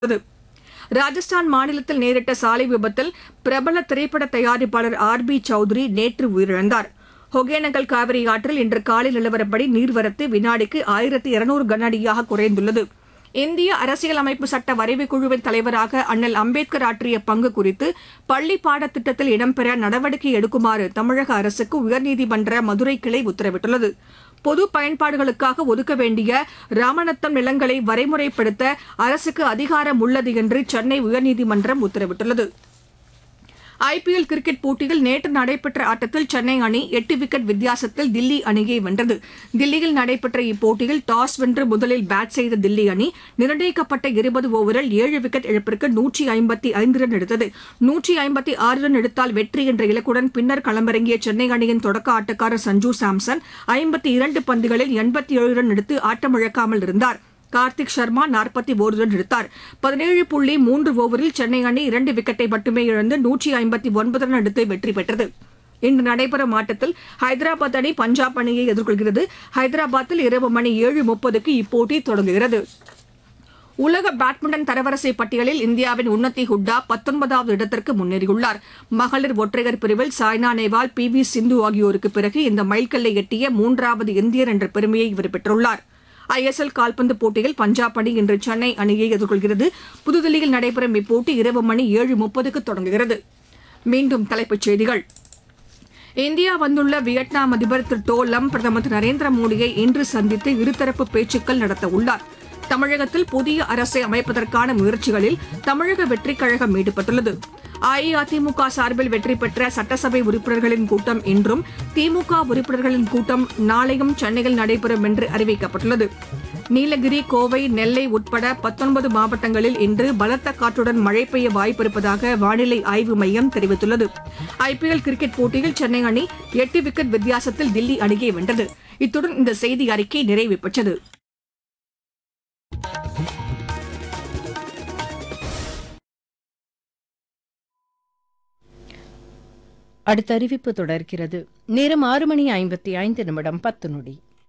உள்ளது. ராஜஸ்தான் மாநிலத்தில் நேரிட்ட சாலை விபத்தில் பிரபல திரைப்பட தயாரிப்பாளர் ஆர் பி சௌத்ரி நேற்று உயிரிழந்தார் ஒகேனக்கல் காவிரி ஆற்றில் இன்று காலை நிலவரப்படி நீர்வரத்து வினாடிக்கு ஆயிரத்து இருநூறு கனஅடியாக குறைந்துள்ளது இந்திய அரசியலமைப்பு சட்ட வரைவுக் குழுவின் தலைவராக அண்ணல் அம்பேத்கர் ஆற்றிய பங்கு குறித்து பள்ளி பாடத்திட்டத்தில் இடம்பெற நடவடிக்கை எடுக்குமாறு தமிழக அரசுக்கு உயர்நீதிமன்ற மதுரை கிளை உத்தரவிட்டுள்ளது பொது பயன்பாடுகளுக்காக ஒதுக்க வேண்டிய ராமநத்தம் நிலங்களை வரைமுறைப்படுத்த அரசுக்கு அதிகாரம் உள்ளது என்று சென்னை உயர்நீதிமன்றம் உத்தரவிட்டுள்ளது ஐபிஎல் கிரிக்கெட் போட்டியில் நேற்று நடைபெற்ற ஆட்டத்தில் சென்னை அணி எட்டு விக்கெட் வித்தியாசத்தில் தில்லி அணியை வென்றது தில்லியில் நடைபெற்ற இப்போட்டியில் டாஸ் வென்று முதலில் பேட் செய்த தில்லி அணி நிர்ணயிக்கப்பட்ட இருபது ஓவரில் ஏழு விக்கெட் இழப்பிற்கு நூற்றி ஐம்பத்தி ஐந்து ரன் எடுத்தது நூற்றி ஐம்பத்தி ஆறு ரன் எடுத்தால் வெற்றி என்ற இலக்குடன் பின்னர் களமிறங்கிய சென்னை அணியின் தொடக்க ஆட்டக்காரர் சஞ்சு சாம்சன் ஐம்பத்தி இரண்டு பந்துகளில் எண்பத்தி ஏழு ரன் எடுத்து ஆட்டமிழக்காமல் இருந்தார் கார்த்திக் சர்மா நாற்பத்தி ஒரு ரன் எடுத்தார் பதினேழு புள்ளி மூன்று ஓவரில் சென்னை அணி இரண்டு விக்கெட்டை மட்டுமே இழந்து நூற்றி ஐம்பத்தி ஒன்பது ரன் எடுத்து வெற்றி பெற்றது இன்று நடைபெறும் ஆட்டத்தில் ஹைதராபாத் அணி பஞ்சாப் அணியை எதிர்கொள்கிறது ஹைதராபாத்தில் இரவு மணி ஏழு முப்பதுக்கு இப்போட்டி தொடங்குகிறது உலக பேட்மிண்டன் தரவரிசை பட்டியலில் இந்தியாவின் உன்னதி ஹுட்டா பத்தொன்பதாவது இடத்திற்கு முன்னேறியுள்ளார் மகளிர் ஒற்றையர் பிரிவில் சாய்னா நேவால் பி வி சிந்து ஆகியோருக்கு பிறகு இந்த மைல்கல்லை எட்டிய மூன்றாவது இந்தியர் என்ற பெருமையை இவர் பெற்றுள்ளார் ஐஎஸ்எல் கால்பந்து போட்டியில் பஞ்சாப் அணி இன்று சென்னை அணியை எதிர்கொள்கிறது புதுதில்லியில் நடைபெறும் இப்போட்டி இரவு மணி ஏழு முப்பதுக்கு தொடங்குகிறது மீண்டும் தலைப்புச் செய்திகள் இந்தியா வந்துள்ள வியட்நாம் அதிபர் திரு டோ லம் பிரதமர் திரு நரேந்திர மோடியை இன்று சந்தித்து இருதரப்பு பேச்சுக்கள் நடத்த உள்ளார் தமிழகத்தில் புதிய அரசை அமைப்பதற்கான முயற்சிகளில் தமிழக வெற்றிக் கழகம் ஈடுபட்டுள்ளது அஇஅதிமுக சார்பில் வெற்றி பெற்ற சட்டசபை உறுப்பினர்களின் கூட்டம் இன்றும் திமுக உறுப்பினர்களின் கூட்டம் நாளையும் சென்னையில் நடைபெறும் என்று அறிவிக்கப்பட்டுள்ளது நீலகிரி கோவை நெல்லை உட்பட பத்தொன்பது மாவட்டங்களில் இன்று பலத்த காற்றுடன் மழை பெய்ய வாய்ப்பிருப்பதாக வானிலை ஆய்வு மையம் தெரிவித்துள்ளது ஐபிஎல் கிரிக்கெட் போட்டியில் சென்னை அணி எட்டு விக்கெட் வித்தியாசத்தில் தில்லி அணியை வென்றது இத்துடன் இந்த செய்தி அறிக்கை நிறைவு பெற்றது அடுத்த அறிவிப்பு தொடர்கிறது நேரம் ஆறு மணி ஐம்பத்தி ஐந்து நிமிடம் பத்து நொடி